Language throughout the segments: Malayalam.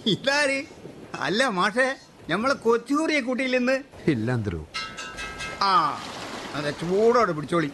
ഇതാര് അല്ല മാഷേ നമ്മളെ കൊച്ചൂറിയെ കൂട്ടിയിൽ നിന്ന് ഇല്ല അന്തരു ആ അതെ ചൂടോടെ പിടിച്ചോളി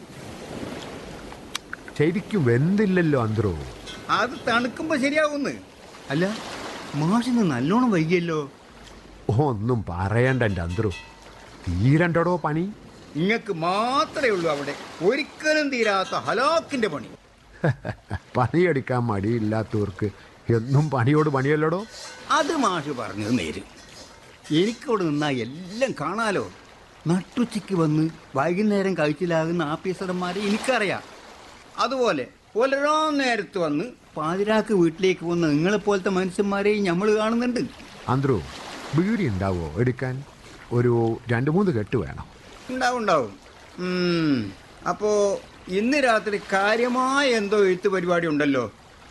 ശരിക്കും വെന്തില്ലല്ലോ അന്തരു അത് തണുക്കുമ്പോ ശരിയാവുന്ന് അല്ല മാഷിന്ന് നല്ലോണം വൈകിയല്ലോ ഒന്നും പറയണ്ട എൻ്റെ അന്തരു തീരണ്ടടോ പണി ഇങ്ങക്ക് മാത്രമേ ഉള്ളൂ അവിടെ ഒരിക്കലും തീരാത്ത ഹലാക്കിന്റെ പണി പണിയെടുക്കാൻ മടിയില്ലാത്തവർക്ക് എന്നും പണിയോട് പണിയല്ലടോ അത് മാഷ് പറഞ്ഞത് നേര് എനിക്കവിടെ നിന്നാ എല്ലാം കാണാലോ നട്ടുച്ചയ്ക്ക് വന്ന് വൈകുന്നേരം കഴിച്ചിലാകുന്ന ആഫീസർമാരെ എനിക്കറിയാം അതുപോലെ പുലരാ നേരത്ത് വന്ന് പാതിരാക്ക് വീട്ടിലേക്ക് വന്ന നിങ്ങളെപ്പോലത്തെ മനുഷ്യന്മാരെയും നമ്മൾ കാണുന്നുണ്ട് അന്തരു ബീഡി ഉണ്ടാവോ എടുക്കാൻ ഒരു രണ്ട് മൂന്ന് കെട്ട് വേണം ഉണ്ടാവും ഉണ്ടാവും ഉം, അപ്പോ ഇന്ന് രാത്രി കാര്യമായ എന്തോ എഴുത്ത് പരിപാടി ഉണ്ടല്ലോ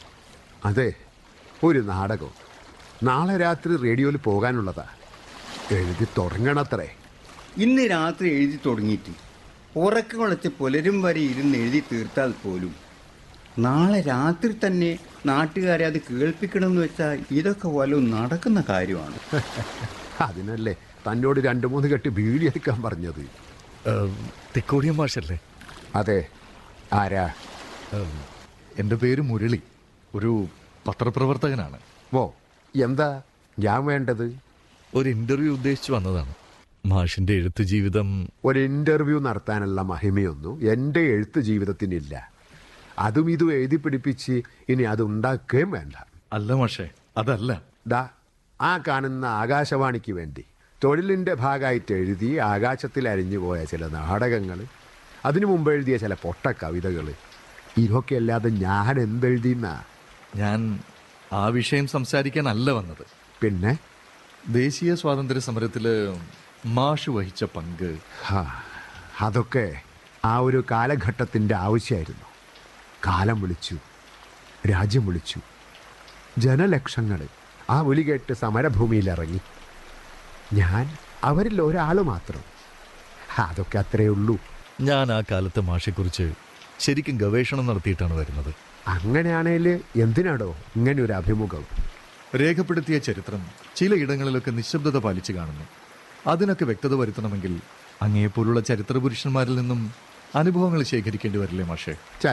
അതെ ഒരു നാടകം നാളെ രാത്രി റേഡിയോയിൽ പോകാനുള്ളതാ എഴുതി തുടങ്ങണത്രേ ഇന്ന് രാത്രി എഴുതി തുടങ്ങിയിട്ട് ഉറക്കം കുളച്ച് പുലരും വരെ ഇരുന്ന് എഴുതി തീർത്താൽ പോലും നാളെ രാത്രി തന്നെ നാട്ടുകാരെ അത് കേൾപ്പിക്കണമെന്ന് വെച്ചാൽ ഇതൊക്കെ വല്ലതും നടക്കുന്ന കാര്യമാണ് അതിനല്ലേ തന്നോട് രണ്ട് മൂന്ന് കെട്ട് ബീഡി എടുക്കാൻ പറഞ്ഞത് തെക്കോടിയൻ മാഷല്ലേ അതെ ആരാ ഏം, എൻ്റെ പേര് മുരളി ഒരു പത്രപ്രവർത്തകനാണ് ഓ എന്താ ഞാൻ വേണ്ടത് ഒരു ഇൻ്റർവ്യൂ ഉദ്ദേശിച്ച് വന്നതാണ് മാഷിൻ്റെ എഴുത്ത് ജീവിതം ഒരു ഇന്റർവ്യൂ നടത്താനുള്ള മഹിമയൊന്നും എൻ്റെ എഴുത്ത് ജീവിതത്തിനില്ല അതും ഇതും എഴുതി പിടിപ്പിച്ച് ഇനി അത് ഉണ്ടാക്കുകയും വേണ്ട അല്ല മാഷേ അതല്ല ദാ ആ കാണുന്ന ആകാശവാണിക്ക് വേണ്ടി തൊഴിലിൻ്റെ ഭാഗമായിട്ട് എഴുതി ആകാശത്തിൽ അരിഞ്ഞു പോയ ചില നാടകങ്ങൾ അതിനു മുമ്പ് എഴുതിയ ചില പൊട്ട കവിതകൾ ഇതൊക്കെ അല്ലാതെ ഞാൻ എന്തെഴുതിയെന്നാ ഞാൻ ആ വിഷയം സംസാരിക്കാനല്ല വന്നത് പിന്നെ ദേശീയ സ്വാതന്ത്ര്യ സമരത്തിൽ മാഷ് വഹിച്ച പങ്ക് ഹാ, അതൊക്കെ ആ ഒരു കാലഘട്ടത്തിൻ്റെ ആവശ്യമായിരുന്നു കാലം വിളിച്ചു രാജ്യം വിളിച്ചു ജനലക്ഷങ്ങൾ ആ വിളി കേട്ട് സമരഭൂമിയിൽ ഇറങ്ങി ഞാൻ അവരിൽ ഒരാൾ മാത്രം അതൊക്കെ അത്രയേ ഉള്ളൂ ഞാൻ ആ കാലത്തെ മാഷെക്കുറിച്ച് ശരിക്കും ഗവേഷണം നടത്തിയിട്ടാണ് വരുന്നത് അങ്ങനെയാണേൽ എന്തിനാടോ ഇങ്ങനെ ഒരു അഭിമുഖം രേഖപ്പെടുത്തിയ ചരിത്രം ചിലയിടങ്ങളിലൊക്കെ നിശബ്ദത പാലിച്ചു കാണുന്നു അതിനൊക്കെ വ്യക്തത വരുത്തണമെങ്കിൽ അങ്ങയെപ്പോലുള്ള ചരിത്ര പുരുഷന്മാരിൽ നിന്നും അനുഭവങ്ങൾ ശേഖരിക്കേണ്ടി വരില്ലേ മാഷേ